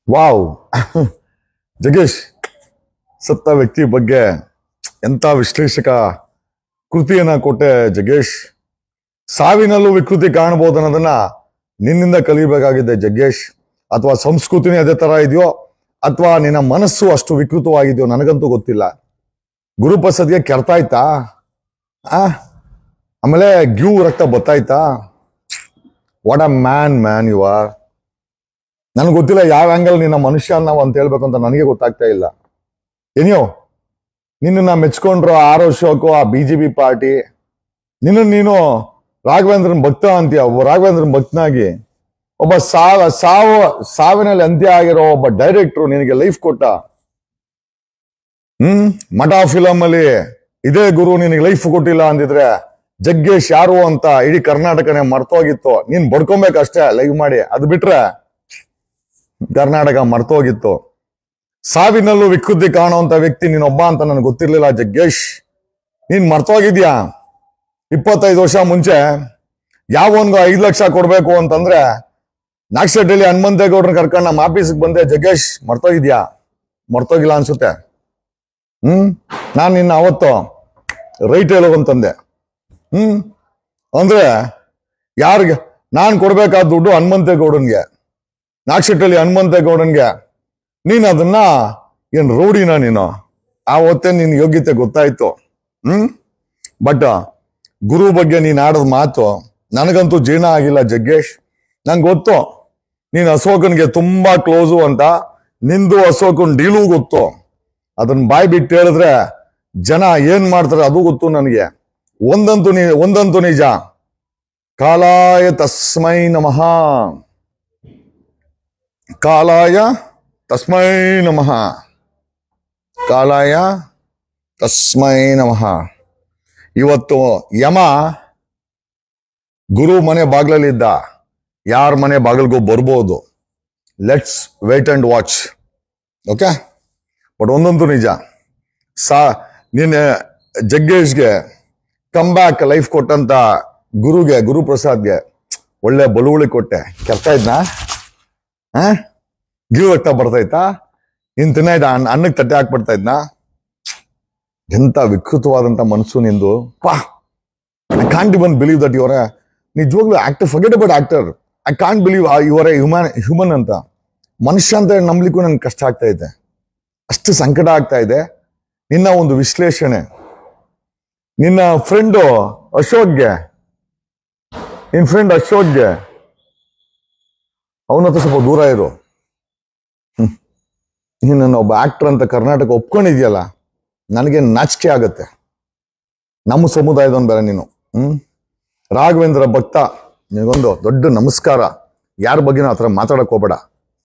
Wow Jaggesh ಸತ್ತ ವ್ಯಕ್ತಿ ಬಗ್ಗೆ ಎಂತ ವಿಶ್ಲೇಷಕ ಕೃತಿಯನ್ನ ಕೊಟ್ಟೆ ಜಗೇಶ್ ಸಾವಿನಲ್ಲೂ ವಿಕೃತಿ ಕಾಣಬಹುದು ಅನ್ನೋದನ್ನ ನಿನ್ನಿಂದ ಕಲಿಬೇಕಾಗಿದೆ ಜಗ್ಗೇಶ್ ಅಥವಾ ಸಂಸ್ಕೃತಿನೇ ಅದೇ ತರ ಇದೆಯೋ ಅಥವಾ ನಿನ್ನ ಮನಸ್ಸು ಅಷ್ಟು ವಿಕೃತವಾಗಿದೆಯೋ ನನಗಂತೂ ಗೊತ್ತಿಲ್ಲ ಗುರುಪ್ರಸಾದ್ಗೆ ಕೆರ್ತಾಯ್ತಾ ಆ ಆಮೇಲೆ ಗ್ಯೂ ರಕ್ತ ಬತ್ತಾಯ್ತಾ what uh man man you are ನನಗೆ ಗೊತ್ತಿಲ್ಲ ಯಾವ ಆಂಗಲ್ ನಿನ್ನ ಮನುಷ್ಯ ನಾವು ಅಂತ ಹೇಳ್ಬೇಕು ಅಂತ ನನಗೆ ಗೊತ್ತಾಗ್ತಾ ಇಲ್ಲ ಏನಿಯೋ ನಿನ್ನ ಮೆಚ್ಕೊಂಡ್ರು ಆರ್ ಅಶೋಕು ಆ ಬಿ ಜೆ ಪಿ ಪಾರ್ಟಿ ನಿನ್ನ ನೀನು ರಾಘವೇಂದ್ರನ್ ಭಕ್ತ ಅಂತೀಯ ಒಬ್ಬ ರಾಘವೇಂದ್ರನ್ ಭಕ್ತನಾಗಿ ಒಬ್ಬ ಸಾವ ಸಾವು ಸಾವಿನಲ್ಲಿ ಅಂತ್ಯ ಆಗಿರೋ ಒಬ್ಬ ಡೈರೆಕ್ಟ್ರು ನಿನಗೆ ಲೈಫ್ ಕೊಟ್ಟ ಹ್ಮ್ ಮಠ ಫಿಲಮ್ ಅಲ್ಲಿ ಇದೇ ಗುರು ನಿನಗೆ ಲೈಫ್ ಕೊಟ್ಟಿಲ್ಲ ಅಂದಿದ್ರೆ ಜಗ್ಗೇಶ್ ಯಾರು ಅಂತ ಇಡೀ ಕರ್ನಾಟಕನೇ ಮರ್ತೋಗಿತ್ತು ನೀನ್ ಬಡ್ಕೊಬೇಕಷ್ಟೇ ಲೈವ್ ಮಾಡಿ ಅದು ಬಿಟ್ರೆ ಕರ್ನಾಟಕ ಮರ್ತೋಗಿತ್ತು ಸಾವಿನಲ್ಲೂ ವಿಕೃತಿ ಕಾಣುವಂತ ವ್ಯಕ್ತಿ ನೀನೊಬ್ಬ ಅಂತ ನನಗೆ ಗೊತ್ತಿರ್ಲಿಲ್ಲ ಜಗ್ಗೇಶ್ ನೀನ್ ಮರ್ತೋಗಿದ್ಯಾ ಇಪ್ಪತ್ತೈದು ವರ್ಷ ಮುಂಚೆ ಯಾವನ್ಗೂ ಐದು ಲಕ್ಷ ಕೊಡ್ಬೇಕು ಅಂತಂದ್ರೆ ನಾಗಶೆಟ್ಟಿಲಿ ಹನುಮಂತೇಗೌಡ್ರನ್ನ ಕರ್ಕೊಂಡು ನಮ್ಮ ಆಫೀಸ್ಗೆ ಬಂದೆ ಜಗ್ಗೇಶ್ ಮರ್ತೋಗಿದ್ಯಾ ಮರ್ತೋಗಿಲ್ಲ ಅನ್ಸುತ್ತೆ ಹ್ಮ್ ನಾನ್ ನಿನ್ನ ಅವತ್ತು ರೈಟ್ ಹೇಳು ಅಂತಂದೆ ಹ್ಮ್ ಅಂದ್ರೆ ಯಾರಿಗೆ ನಾನ್ ಕೊಡ್ಬೇಕಾದ ದುಡ್ಡು ಹನುಮಂತೇಗೌಡನ್ಗೆ ನಾಗಶೆಟ್ಟಲ್ಲಿ ಹನುಮಂತೇಗೌಡನ್ಗೆ ನೀನ್ ಅದನ್ನ ಏನ್ ರೌಡಿನ ನೀನು ಆವತ್ತೇ ನಿನ್ ಯೋಗ್ಯತೆ ಗೊತ್ತಾಯ್ತು ಹ್ಮ್ ಬಟ್ ಗುರು ಬಗ್ಗೆ ನೀನ್ ಆಡೋದ್ ಮಾತು ನನಗಂತೂ ಜೀರ್ಣ ಆಗಿಲ್ಲ ಜಗ್ಗೇಶ್ ನಂಗೆ ಗೊತ್ತು ನೀನ್ ಅಶೋಕನ್ಗೆ ತುಂಬಾ ಕ್ಲೋಸು ಅಂತ ನಿಂದು ಅಶೋಕನ್ ಡೀಲು ಗೊತ್ತು ಅದನ್ನ ಬಾಯ್ ಬಿಟ್ಟು ಹೇಳಿದ್ರೆ ಜನ ಏನ್ ಮಾಡ್ತಾರೆ ಅದು ಗೊತ್ತು ನನಗೆ ಒಂದಂತೂ ನಿ ಒಂದಂತೂ ನಿಜ ಕಾಲಾಯ ತಸ್ಮೈ ನಮಃ ಕಾಲಾಯ ತಸ್ಮೈ ನಮಃ ಕಾಲಾಯ ತಸ್ಮೈ ನಮಃ ಇವತ್ತು ಯಮ ಗುರು ಮನೆ ಬಾಗ್ಲಲ್ಲಿದ್ದ ಯಾರ ಮನೆ ಬಾಗಿಲ್ಗೂ ಬರ್ಬೋದು let's wait and watch okay but ಒಂದಂತೂ ನಿಜ ಸಾ ನಿನ್ನೆ ಜಗ್ಗೇಶ್ಗೆ ಕಮ್ ಬ್ಯಾಕ್ ಲೈಫ್ ಕೊಟ್ಟಂತ ಗುರುಗೆ ಗುರುಪ್ರಸಾದ್ಗೆ ಒಳ್ಳೆ ಬಲುವಳಿ ಕೊಟ್ಟೆ ಕೆರ್ತಾ ಇದ್ನಾ ಆ ಗಿವ್ ರಕ್ತ ಬರ್ತಾಯ್ತಾ ಇನ್ ತಿನ್ನಾಯ್ತಾ ಅನ್ನ ಅನ್ನಕ್ಕೆ ತಟ್ಟೆ ಹಾಕ್ಬಿಡ್ತಾ ಇದ್ನಾ ಎಂತ ವಿಕೃತವಾದಂತ ಮನಸ್ಸು ನಿಂದು ಪಾ I can't even believe that your ನಿಜವಾಗ್ಲೂ actor forget about actor I can't believe your a human human ಅಂತ ಮನುಷ್ಯ ಅಂತ ನಂಬಲಿಕ್ಕೂ ನನ್ಗೆ ಕಷ್ಟ ಆಗ್ತಾ ಇದೆ ಅಷ್ಟು ಸಂಕಟ ಆಗ್ತಾ ಇದೆ ನಿನ್ನ ಒಂದು ವಿಶ್ಲೇಷಣೆ ನಿನ್ನ ಫ್ರೆಂಡು ಅಶೋಕ್ಗೆ ನಿನ್ ಫ್ರೆಂಡ್ ಅಶೋಕ್ಗೆ ಅವನ ಹತ್ರ ಸ್ವಲ್ಪ ದೂರ ಇರು ಹ್ಮ್. ನೀನು ನನ್ನ ಒಬ್ಬ ಆಕ್ಟರ್ ಅಂತ ಕರ್ನಾಟಕ ಒಪ್ಕೊಂಡಿದ್ಯಲ್ಲ ನನಗೆ ನಾಚಿಕೆ ಆಗತ್ತೆ ನಮ್ಮ ಸಮುದಾಯದವನ್ ಬೇರೆ ನೀನು ಹ್ಮ್ ರಾಘವೇಂದ್ರ ಭಕ್ತ ನಿನಗೊಂದು ದೊಡ್ಡ ನಮಸ್ಕಾರ ಯಾರ ಬಗ್ಗೆನೂ ಆ ಥರ ಮಾತಾಡಕ್ ಹೋಗ್ಬೇಡ